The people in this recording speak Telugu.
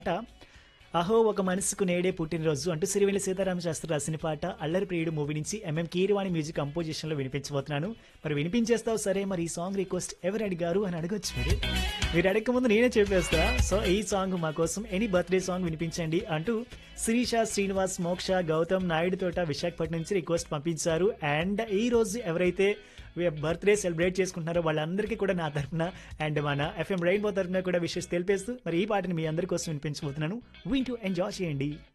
అహో ఒక మనసుకు నేడే పుట్టినరోజు అంటూ సిరివెల్లి సీతారామ శాస్త్రి రాసిన పాట అల్లరి ప్రియుడు మూవీ నుంచి ఎంఎం కీరవాణి మ్యూజిక్ కంపోజిషన్ లో వినిపించబోతున్నాను మరి వినిపించేస్తావు సరే మరి ఈ సాంగ్ రిక్వెస్ట్ ఎవరు అడిగారు అని అడగొచ్చు మీరు మీరు అడగక ముందు నేనే చెప్పేస్తా సో ఈ సాంగ్ మా కోసం ఎనీ బర్త్డే సాంగ్ వినిపించండి అంటూ శిరీష శ్రీనివాస్ మోక్ష గౌతమ్ నాయుడు తోట విశాఖపట్నం నుంచి రిక్వెస్ట్ పంపించారు అండ్ ఈ రోజు ఎవరైతే బర్త్డే సెలబ్రేట్ చేసుకుంటున్నారో వాళ్ళందరికీ కూడా నా తరఫున అండ్ మన ఎఫ్ఎం రెయిన్బో తరఫున కూడా విషెస్ తెలిపేస్తూ మరి ఈ పాటని మీ అందరి కోసం వినిపించబోతున్నాను వింటూ ఎంజాయ్ చేయండి